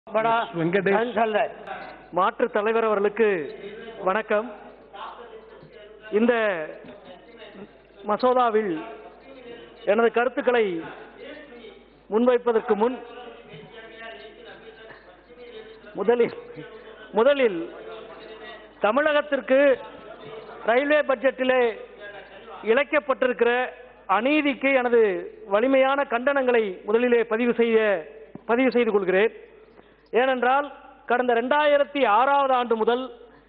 படா வெங்கடேஷ். நான் சொல்றேன். மாற்று தலைவர் அவர்களுக்கு வணக்கம் இந்த மசோதாவில் எனது கருத்துக்களை முன்வைப்பதற்கு முன் முதலில் முதலில் தமிழகத்திற்கு ரயில்வே பட்ஜெட்டிலே இழைக்கப்பட்டிருக்கிற அநீதிக்கு எனது வலிமையான கண்டனங்களை முதலிலே பதிவு செய்ய பதிவு செய்து கொள்கிறேன் ஏனென்றால் கடந்த ரெண்டாயிரத்தி ஆறாவது ஆண்டு முதல்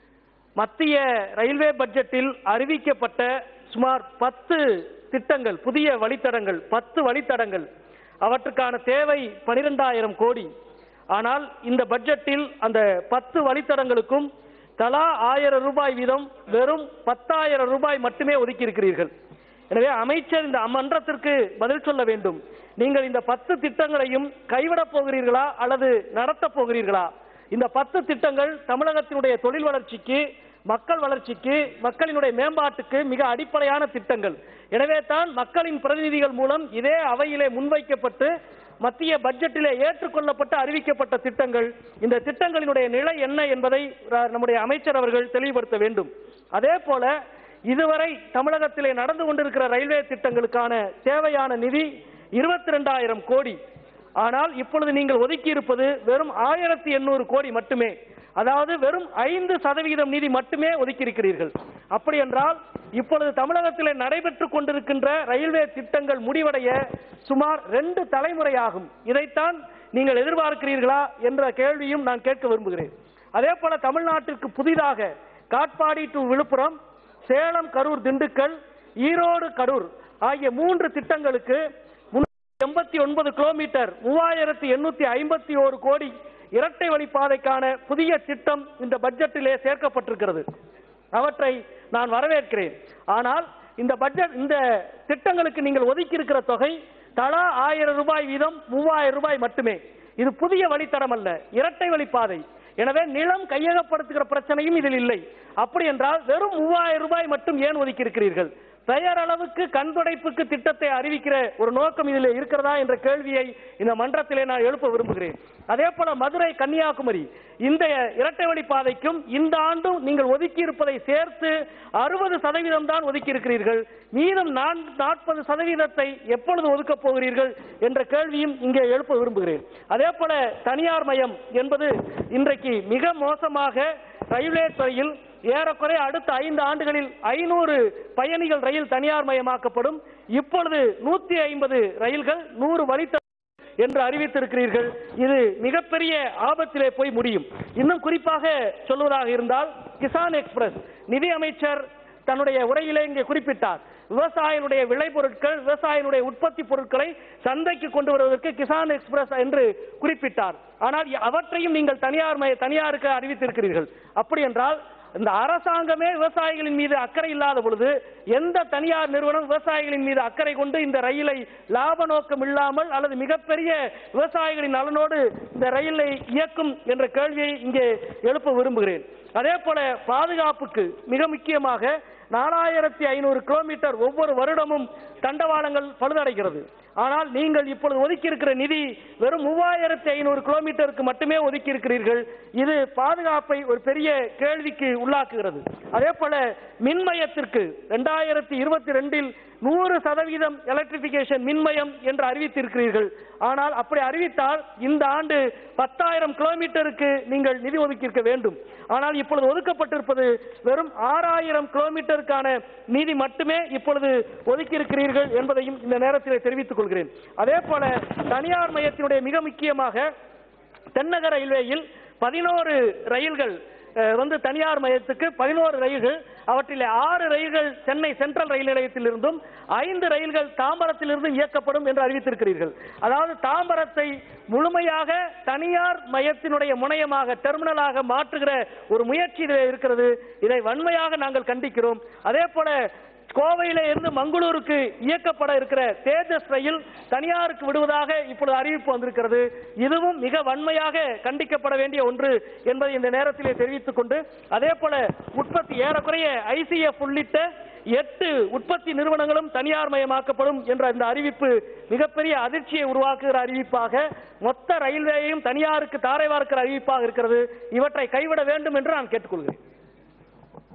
மத்திய ரயில்வே பட்ஜெட்டில் அறிவிக்கப்பட்ட சுமார் பத்து திட்டங்கள் புதிய வழித்தடங்கள் பத்து வழித்தடங்கள் அவற்றுக்கான தேவை பனிரெண்டாயிரம் கோடி ஆனால் இந்த பட்ஜெட்டில் அந்த பத்து வழித்தடங்களுக்கும் தலா ஆயிரம் ரூபாய் வீதம் வெறும் பத்தாயிரம் ரூபாய் மட்டுமே ஒதுக்கி இருக்கிறீர்கள் எனவே அமைச்சர் இந்த மன்றத்திற்கு பதில் சொல்ல வேண்டும் நீங்கள் இந்த பத்து திட்டங்களையும் கைவிடப் போகிறீர்களா அல்லது நடத்தப் போகிறீர்களா இந்த பத்து திட்டங்கள் தமிழகத்தினுடைய தொழில் வளர்ச்சிக்கு மக்கள் வளர்ச்சிக்கு மக்களினுடைய மேம்பாட்டுக்கு மிக அடிப்படையான திட்டங்கள் எனவே தான் மக்களின் பிரதிநிதிகள் மூலம் இதே அவையிலே முன்வைக்கப்பட்டு மத்திய பட்ஜெட்டிலே ஏற்றுக்கொள்ளப்பட்டு அறிவிக்கப்பட்ட திட்டங்கள் இந்த திட்டங்களினுடைய நிலை என்ன என்பதை ர- நம்முடைய அமைச்சர் அவர்கள் தெளிவுபடுத்த வேண்டும் அதே போல இதுவரை தமிழகத்திலே நடந்து கொண்டிருக்கிற ரயில்வே திட்டங்களுக்கான தேவையான நிதி இருபத்தி ரெண்டாயிரம் கோடி ஆனால் இப்பொழுது நீங்கள் ஒதுக்கி இருப்பது வெறும் ஆயிரத்தி எண்ணூறு கோடி மட்டுமே அதாவது வெறும் ஐந்து சதவிகிதம் நிதி மட்டுமே ஒதுக்கி இருக்கிறீர்கள் அப்படி என்றால் இப்பொழுது தமிழகத்திலே நடைபெற்றுக் கொண்டிருக்கின்ற ரயில்வே திட்டங்கள் முடிவடைய சுமார் ரெண்டு தலைமுறை ஆகும் இதைத்தான் நீங்கள் எதிர்பார்க்கிறீர்களா என்ற கேள்வியும் நான் கேட்க விரும்புகிறேன் அதே போல தமிழ்நாட்டிற்கு புதிதாக காட்பாடி டு விழுப்புரம் சேலம் கரூர் திண்டுக்கல் ஈரோடு கரூர் ஆகிய மூன்று திட்டங்களுக்கு எண்பத்தி ஒன்பது கிலோமீட்டர் மூவாயிரத்தி எண்ணூத்தி ஐம்பத்தி ஒரு கோடி இரட்டை வழிப்பாதைக்கான புதிய திட்டம் இந்த பட்ஜெட்டிலே சேர்க்கப்பட்டிருக்கிறது அவற்றை நான் வரவேற்கிறேன் ஆனால் இந்த பட்ஜெட் இந்த திட்டங்களுக்கு நீங்கள் ஒதுக்கி இருக்கிற தொகை தலா ஆயிரம் ரூபாய் வீதம் மூவாயிரம் ரூபாய் மட்டுமே இது புதிய வழித்தடம் அல்ல இரட்டை வழிப்பாதை எனவே நிலம் கையகப்படுத்துகிற பிரச்சனையும் இதில் இல்லை அப்படி என்றால் வெறும் மூவாயிரம் ரூபாய் மட்டும் ஏன் ஒதுக்கி இருக்கிறீர்கள் பெயரளவுக்கு கண்துடைப்புக்கு திட்டத்தை அறிவிக்கிற ஒரு நோக்கம் இதில் இருக்கிறதா என்ற கேள்வியை இந்த மன்றத்திலே நான் எழுப்ப விரும்புகிறேன் அதே போல மதுரை கன்னியாகுமரி இந்த இரட்டை வழி பாதைக்கும் இந்த ஆண்டும் நீங்கள் ஒதுக்கி இருப்பதை சேர்த்து அறுபது சதவீதம் தான் ஒதுக்கி இருக்கிறீர்கள் மீதம் நாற்பது சதவீதத்தை எப்பொழுது ஒதுக்கப் போகிறீர்கள் என்ற கேள்வியும் இங்கே எழுப்ப விரும்புகிறேன் அதே போல தனியார் மயம் என்பது இன்றைக்கு மிக மோசமாக ரயில்வே துறையில் ஏறக்குறைய அடுத்த ஐந்து ஆண்டுகளில் ஐநூறு பயணிகள் ரயில் தனியார் மயமாக்கப்படும் இப்பொழுது நூத்தி ஐம்பது ரயில்கள் நூறு வழித்த என்று அறிவித்திருக்கிறீர்கள் இது மிகப்பெரிய ஆபத்திலே போய் முடியும் இன்னும் குறிப்பாக சொல்வதாக இருந்தால் கிசான் எக்ஸ்பிரஸ் நிதி அமைச்சர் தன்னுடைய உரையிலே இங்கே குறிப்பிட்டார் விவசாயிகளுடைய விளைபொருட்கள் விவசாயிகளுடைய உற்பத்தி பொருட்களை சந்தைக்கு கொண்டு வருவதற்கு கிசான் எக்ஸ்பிரஸ் என்று குறிப்பிட்டார் ஆனால் அவற்றையும் நீங்கள் தனியார் மய- தனியாருக்கு அறிவித்திருக்கிறீர்கள் அப்படி என்றால் இந்த அரசாங்கமே விவசாயிகளின் மீது அக்கறை இல்லாத பொழுது எந்த தனியார் நிறுவனம் விவசாயிகளின் மீது அக்கறை கொண்டு இந்த ரயிலை லாப நோக்கம் இல்லாமல் அல்லது மிகப்பெரிய விவசாயிகளின் நலனோடு இந்த ரயிலை இயக்கும் என்ற கேள்வியை இங்கே எழுப்ப விரும்புகிறேன் அதே போல பாதுகாப்புக்கு மிக முக்கியமாக நாலாயிரத்தி ஐநூறு கிலோமீட்டர் ஒவ்வொரு வருடமும் தண்டவாளங்கள் பழுதடைகிறது ஆனால் நீங்கள் இப்பொழுது ஒதுக்கி இருக்கிற நிதி வெறும் மூவாயிரத்தி ஐநூறு கிலோமீட்டருக்கு மட்டுமே ஒதுக்கி இருக்கிறீர்கள் இது பாதுகாப்பை ஒரு பெரிய கேள்விக்கு உள்ளாக்குகிறது அதே போல மின்மயத்திற்கு ரெண்டாயிரத்தி இருபத்தி ரெண்டில் நூறு சதவீதம் எலக்ட்ரிபிகேஷன் மின்மயம் என்று அறிவித்திருக்கிறீர்கள் ஆனால் அப்படி அறிவித்தால் இந்த ஆண்டு பத்தாயிரம் கிலோமீட்டருக்கு நீங்கள் நிதி ஒதுக்கியிருக்க வேண்டும் ஆனால் இப்பொழுது ஒதுக்கப்பட்டிருப்பது வெறும் ஆறாயிரம் கிலோமீட்டருக்கான நிதி மட்டுமே இப்பொழுது ஒதுக்கியிருக்கிறீர்கள் என்பதையும் இந்த நேரத்தில் தெரிவித்துக் கொள்கிறேன் அதே போல தனியார் மையத்தினுடைய மிக முக்கியமாக தென்னக ரயில்வேயில் பதினோரு ரயில்கள் அஹ், வந்து தனியார் மையத்துக்கு பதினோரு ரயில்கள் அவற்றில் ஆறு ரயில்கள் சென்னை சென்ட்ரல் ரயில் நிலையத்திலிருந்தும் ஐந்து ரயில்கள் தாம்பரத்திலிருந்து இயக்கப்படும் என்று அறிவித்திருக்கிறீர்கள் அதாவது தாம்பரத்தை முழுமையாக தனியார் மையத்தினுடைய முனையமாக டெர்மினலாக மாற்றுகிற ஒரு முயற்சி இதில் இருக்கிறது இதை வன்மையாக நாங்கள் கண்டிக்கிறோம் அதே போல கோவையில இருந்து மங்களூருக்கு இயக்கப்பட இருக்கிற தேஜஸ் ரயில் தனியாருக்கு விடுவதாக இப்பொழுது அறிவிப்பு வந்திருக்கிறது இதுவும் மிக வன்மையாக கண்டிக்கப்பட வேண்டிய ஒன்று என்பதை இந்த நேரத்திலே தெரிவித்துக் கொண்டு அதே போல உற்பத்தி ஏறக்குறைய ஐசிஎஃப் உள்ளிட்ட எட்டு உற்பத்தி நிறுவனங்களும் தனியார் மயமாக்கப்படும் என்ற இந்த அறிவிப்பு மிகப்பெரிய அதிர்ச்சியை உருவாக்குகிற அறிவிப்பாக மொத்த ரயில்வேயையும் தனியாருக்கு தாரை வார்க்கிற அறிவிப்பாக இருக்கிறது இவற்றை கைவிட வேண்டும் என்று நான் கேட்டுக்கொள்கிறேன்